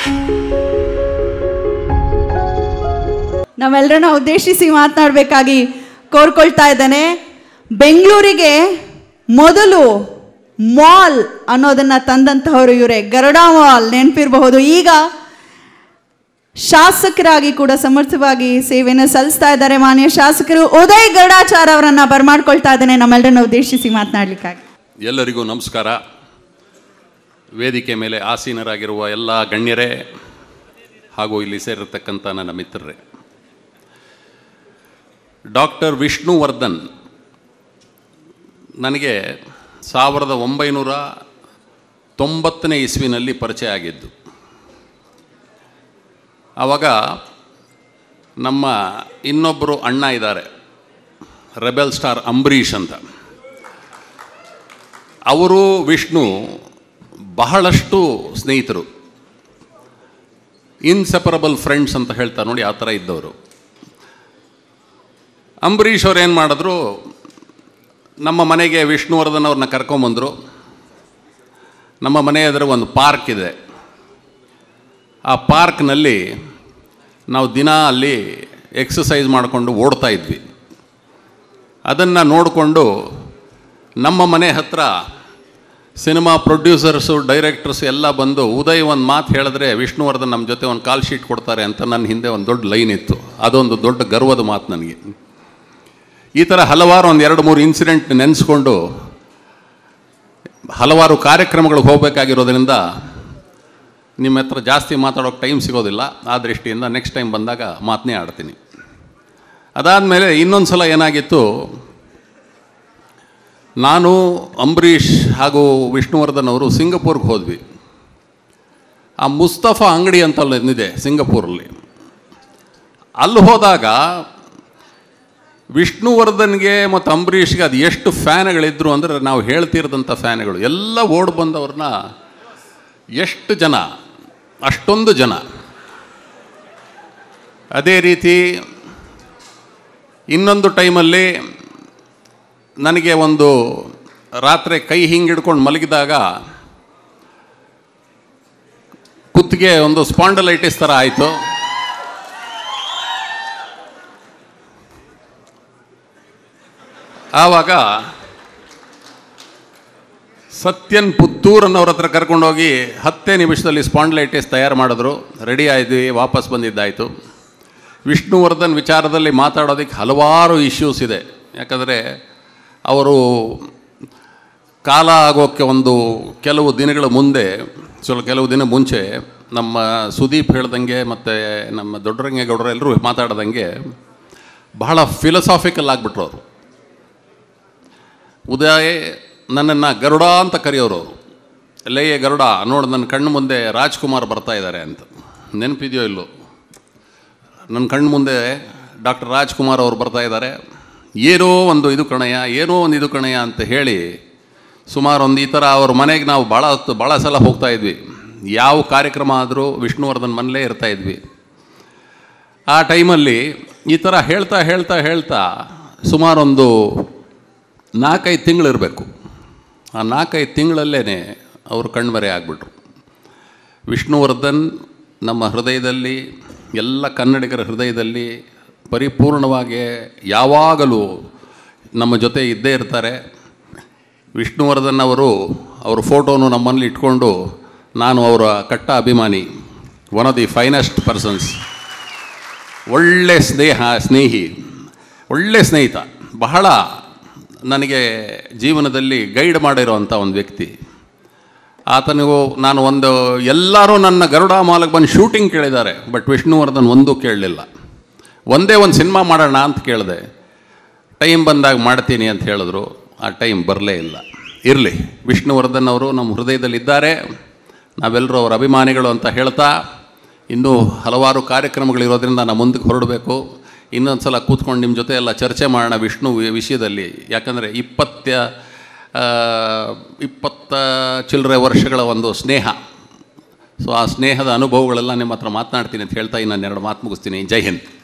ನಾವೆಲ್ಲರನ್ನ ಉದ್ದೇಶಿಸಿ ಮಾತನಾಡಬೇಕಾಗಿ ಕೋರ್ಕೊಳ್ತಾ ಇದ್ದಾನೆ ಬೆಂಗಳೂರಿಗೆ ಮೊದಲು ಮಾಲ್ ಅನ್ನೋದನ್ನ ತಂದಂತಹವರು ಇವರೇ ಗರುಡ ಮಾಲ್ ನೆನಪಿರಬಹುದು ಈಗ ಶಾಸಕರಾಗಿ ಕೂಡ ಸಮರ್ಥವಾಗಿ ಸೇವೆಯನ್ನು ಸಲ್ಲಿಸ್ತಾ ಇದ್ದಾರೆ ಮಾನ್ಯ ಶಾಸಕರು ಉದಯ್ ಗರುಡಾಚಾರ್ ಅವರನ್ನ ಬರ್ಮಾಡ್ಕೊಳ್ತಾ ಇದ್ದಾನೆ ನಮ್ಮೆಲ್ಲರನ್ನ ಉದ್ದೇಶಿಸಿ ಮಾತನಾಡ್ಲಿಕ್ಕಾಗಿ ಎಲ್ಲರಿಗೂ ನಮಸ್ಕಾರ ವೇದಿಕೆ ಮೇಲೆ ಆಸೀನರಾಗಿರುವ ಎಲ್ಲ ಗಣ್ಯರೇ ಹಾಗೂ ಇಲ್ಲಿ ಸೇರಿರ್ತಕ್ಕಂಥ ನನ್ನ ಮಿತ್ರರೇ ಡಾಕ್ಟರ್ ವಿಷ್ಣುವರ್ಧನ್ ನನಗೆ ಸಾವಿರದ ಒಂಬೈನೂರ ತೊಂಬತ್ತನೇ ಇಸ್ವಿನಲ್ಲಿ ಪರಿಚಯ ಆಗಿದ್ದು ಆವಾಗ ನಮ್ಮ ಇನ್ನೊಬ್ಬರು ಅಣ್ಣ ಇದ್ದಾರೆ ರೆಬೆಲ್ ಸ್ಟಾರ್ ಅಂಬರೀಷ್ ಅಂತ ಅವರು ವಿಷ್ಣು ಬಹಳಷ್ಟು ಸ್ನೇಹಿತರು ಇನ್ಸೆಪರಬಲ್ ಫ್ರೆಂಡ್ಸ್ ಅಂತ ಹೇಳ್ತಾರೆ ನೋಡಿ ಆ ಥರ ಇದ್ದವರು ಅಂಬರೀಷ್ ಅವ್ರು ಏನು ಮಾಡಿದ್ರು ನಮ್ಮ ಮನೆಗೆ ವಿಷ್ಣುವರ್ಧನ್ ಅವ್ರನ್ನ ಕರ್ಕೊಂಬಂದರು ನಮ್ಮ ಮನೆ ಎದುರು ಒಂದು ಪಾರ್ಕ್ ಇದೆ ಆ ಪಾರ್ಕ್ನಲ್ಲಿ ನಾವು ದಿನ ಅಲ್ಲಿ ಎಕ್ಸಸೈಸ್ ಮಾಡಿಕೊಂಡು ಓಡ್ತಾ ಇದ್ವಿ ಅದನ್ನು ನೋಡಿಕೊಂಡು ನಮ್ಮ ಮನೆ ಹತ್ರ ಸಿನಿಮಾ ಪ್ರೊಡ್ಯೂಸರ್ಸು ಡೈರೆಕ್ಟರ್ಸು ಎಲ್ಲ ಬಂದು ಉದಯ್ ಒಂದು ಮಾತು ಹೇಳಿದ್ರೆ ವಿಷ್ಣುವರ್ಧನ್ ನಮ್ಮ ಜೊತೆ ಒಂದು ಕಾಲ್ ಶೀಟ್ ಕೊಡ್ತಾರೆ ಅಂತ ನನ್ನ ಹಿಂದೆ ಒಂದು ದೊಡ್ಡ ಲೈನ್ ಇತ್ತು ಅದೊಂದು ದೊಡ್ಡ ಗರ್ವದ ಮಾತು ನನಗೆ ಈ ಥರ ಹಲವಾರು ಒಂದು ಎರಡು ಮೂರು ಇನ್ಸಿಡೆಂಟ್ ನೆನೆಸ್ಕೊಂಡು ಹಲವಾರು ಕಾರ್ಯಕ್ರಮಗಳಿಗೆ ಹೋಗಬೇಕಾಗಿರೋದ್ರಿಂದ ನಿಮ್ಮ ಹತ್ರ ಜಾಸ್ತಿ ಮಾತಾಡೋಕ್ಕೆ ಟೈಮ್ ಸಿಗೋದಿಲ್ಲ ಆ ದೃಷ್ಟಿಯಿಂದ ನೆಕ್ಸ್ಟ್ ಟೈಮ್ ಬಂದಾಗ ಮಾತನ್ನೇ ಆಡ್ತೀನಿ ಅದಾದಮೇಲೆ ಇನ್ನೊಂದು ಸಲ ಏನಾಗಿತ್ತು ನಾನು ಅಂಬರೀಷ್ ಹಾಗೂ ವಿಷ್ಣುವರ್ಧನ್ ಅವರು ಸಿಂಗಪೂರ್ಗೆ ಹೋದ್ವಿ ಆ ಮುಸ್ತಫಾ ಅಂಗಡಿ ಅಂತ ಇದೆ ಸಿಂಗಪೂರಲ್ಲಿ ಅಲ್ಲಿ ಹೋದಾಗ ವಿಷ್ಣುವರ್ಧನ್ಗೆ ಮತ್ತು ಅಂಬರೀಷ್ಗೆ ಅದು ಎಷ್ಟು ಫ್ಯಾನ್ಗಳಿದ್ರು ಅಂದರೆ ನಾವು ಹೇಳ್ತಿರೋದಂಥ ಫ್ಯಾನ್ಗಳು ಎಲ್ಲ ಓಡ್ ಬಂದವ್ರನ್ನ ಎಷ್ಟು ಜನ ಅಷ್ಟೊಂದು ಜನ ಅದೇ ರೀತಿ ಇನ್ನೊಂದು ಟೈಮಲ್ಲಿ ನನಗೆ ಒಂದು ರಾತ್ರಿ ಕೈ ಹಿಂಗೆ ಹಿಡ್ಕೊಂಡು ಮಲಗಿದಾಗ ಕುತ್ತಿಗೆ ಒಂದು ಸ್ಪಾಂಡಲೈಟಿಸ್ ಥರ ಆಯಿತು ಆವಾಗ ಸತ್ಯನ್ ಪುತ್ತೂರ್ ಅನ್ನೋರ ಹತ್ರ ಕರ್ಕೊಂಡೋಗಿ ಹತ್ತೇ ನಿಮಿಷದಲ್ಲಿ ಸ್ಪಾಂಡ್ಲೈಟಿಸ್ ತಯಾರು ಮಾಡಿದ್ರು ರೆಡಿ ಆದ್ವಿ ವಾಪಸ್ ಬಂದಿದ್ದಾಯಿತು ವಿಷ್ಣುವರ್ಧನ್ ವಿಚಾರದಲ್ಲಿ ಮಾತಾಡೋದಕ್ಕೆ ಹಲವಾರು ಇಶ್ಯೂಸ್ ಇದೆ ಯಾಕಂದರೆ ಅವರು ಕಾಲ ಆಗೋಕ್ಕೆ ಒಂದು ಕೆಲವು ದಿನಗಳ ಮುಂದೆ ಸ್ವಲ್ಪ ಕೆಲವು ದಿನ ಮುಂಚೆ ನಮ್ಮ ಸುದೀಪ್ ಹೇಳ್ದಂಗೆ ಮತ್ತು ನಮ್ಮ ದೊಡ್ಡರಂಗೇಗೌಡರು ಎಲ್ಲರೂ ಮಾತಾಡ್ದಂಗೆ ಬಹಳ ಫಿಲಸಾಫಿಕಲ್ ಆಗಿಬಿಟ್ರು ಅವರು ಉದಯ ನನ್ನನ್ನು ಗರುಡ ಅಂತ ಕರೆಯೋರು ಅವರು ಲೇಯೇ ಗರುಡ ನೋಡು ನನ್ನ ಕಣ್ಣು ಮುಂದೆ ರಾಜ್ಕುಮಾರ್ ಬರ್ತಾ ಇದ್ದಾರೆ ಅಂತ ನೆನಪಿದೆಯೋ ಇಲ್ಲೋ ನನ್ನ ಕಣ್ಣು ಮುಂದೆ ಡಾಕ್ಟರ್ ರಾಜ್ಕುಮಾರ್ ಅವರು ಬರ್ತಾ ಇದ್ದಾರೆ ಏನೋ ಒಂದು ಇದು ಕಣಯ್ಯ ಏನೋ ಒಂದು ಇದು ಕಣಯ್ಯ ಅಂತ ಹೇಳಿ ಸುಮಾರು ಒಂದು ಈ ಥರ ಅವ್ರ ಮನೆಗೆ ನಾವು ಭಾಳ ಹೊತ್ತು ಭಾಳ ಸಲ ಹೋಗ್ತಾ ಇದ್ವಿ ಯಾವ ಕಾರ್ಯಕ್ರಮ ಆದರೂ ವಿಷ್ಣುವರ್ಧನ್ ಮನೇಲೇ ಇರ್ತಾ ಇದ್ವಿ ಆ ಟೈಮಲ್ಲಿ ಈ ಥರ ಹೇಳ್ತಾ ಹೇಳ್ತಾ ಹೇಳ್ತಾ ಸುಮಾರೊಂದು ನಾಲ್ಕೈದು ತಿಂಗಳಿರಬೇಕು ಆ ನಾಲ್ಕೈದು ತಿಂಗಳಲ್ಲೇ ಅವರು ಕಣ್ಮರೆ ಆಗಿಬಿಟ್ರು ವಿಷ್ಣುವರ್ಧನ್ ನಮ್ಮ ಹೃದಯದಲ್ಲಿ ಎಲ್ಲ ಕನ್ನಡಿಗರ ಹೃದಯದಲ್ಲಿ ಪರಿಪೂರ್ಣವಾಗಿ ಯಾವಾಗಲೂ ನಮ್ಮ ಜೊತೆ ಇದ್ದೇ ಇರ್ತಾರೆ ವಿಷ್ಣುವರ್ಧನ್ ಅವರು ಅವ್ರ ಫೋಟೋನು ನಮ್ಮಲ್ಲಿ ಇಟ್ಕೊಂಡು ನಾನು ಅವರ ಕಟ್ಟ ಅಭಿಮಾನಿ one of the finest persons ಒಳ್ಳೆ ಸ್ನೇಹ ಸ್ನೇಹಿ ಒಳ್ಳೆ ಸ್ನೇಹಿತ ಬಹಳ ನನಗೆ ಜೀವನದಲ್ಲಿ ಗೈಡ್ ಮಾಡಿರೋವಂಥ ಒಂದು ವ್ಯಕ್ತಿ ಆತನಿಗೂ ನಾನು ಒಂದು ಎಲ್ಲರೂ ನನ್ನ ಗರುಡ ಮಾಲಕ್ಕೆ ಬಂದು ಶೂಟಿಂಗ್ ಕೇಳಿದ್ದಾರೆ ಬಟ್ ವಿಷ್ಣುವರ್ಧನ್ ಒಂದೂ ಕೇಳಲಿಲ್ಲ ಒಂದೇ ಒಂದು ಸಿನಿಮಾ ಮಾಡೋಣ ಅಂತ ಕೇಳಿದೆ ಟೈಮ್ ಬಂದಾಗ ಮಾಡ್ತೀನಿ ಅಂತ ಹೇಳಿದ್ರು ಆ ಟೈಮ್ ಬರಲೇ ಇಲ್ಲ ಇರಲಿ ವಿಷ್ಣುವರ್ಧನ್ ಅವರು ನಮ್ಮ ಹೃದಯದಲ್ಲಿದ್ದಾರೆ ನಾವೆಲ್ಲರೂ ಅವರ ಅಭಿಮಾನಿಗಳು ಅಂತ ಹೇಳ್ತಾ ಇನ್ನೂ ಹಲವಾರು ಕಾರ್ಯಕ್ರಮಗಳಿರೋದ್ರಿಂದ ನಾನು ಮುಂದಕ್ಕೆ ಹೊರಡಬೇಕು ಇನ್ನೊಂದು ಸಲ ಕೂತ್ಕೊಂಡು ನಿಮ್ಮ ಜೊತೆ ಎಲ್ಲ ಚರ್ಚೆ ಮಾಡೋಣ ವಿಷ್ಣು ವಿ- ವಿಷಯದಲ್ಲಿ ಯಾಕಂದರೆ ಇಪ್ಪತ್ತ ಆ, ಇಪ್ಪತ್ತ ಚಿಲ್ಲರೆ ವರ್ಷಗಳ ಒಂದು ಸ್ನೇಹ ಸೊ ಆ ಸ್ನೇಹದ ಅನುಭವಗಳೆಲ್ಲ ನಿಮ್ಮ ಹತ್ರ ಮಾತನಾಡ್ತೀನಿ ಅಂತ ಹೇಳ್ತಾ ಇನ್ನೊಂದು ಎರಡು ಮಾತು ಮುಗಿಸ್ತೀನಿ ಜೈ ಹಿಂದ್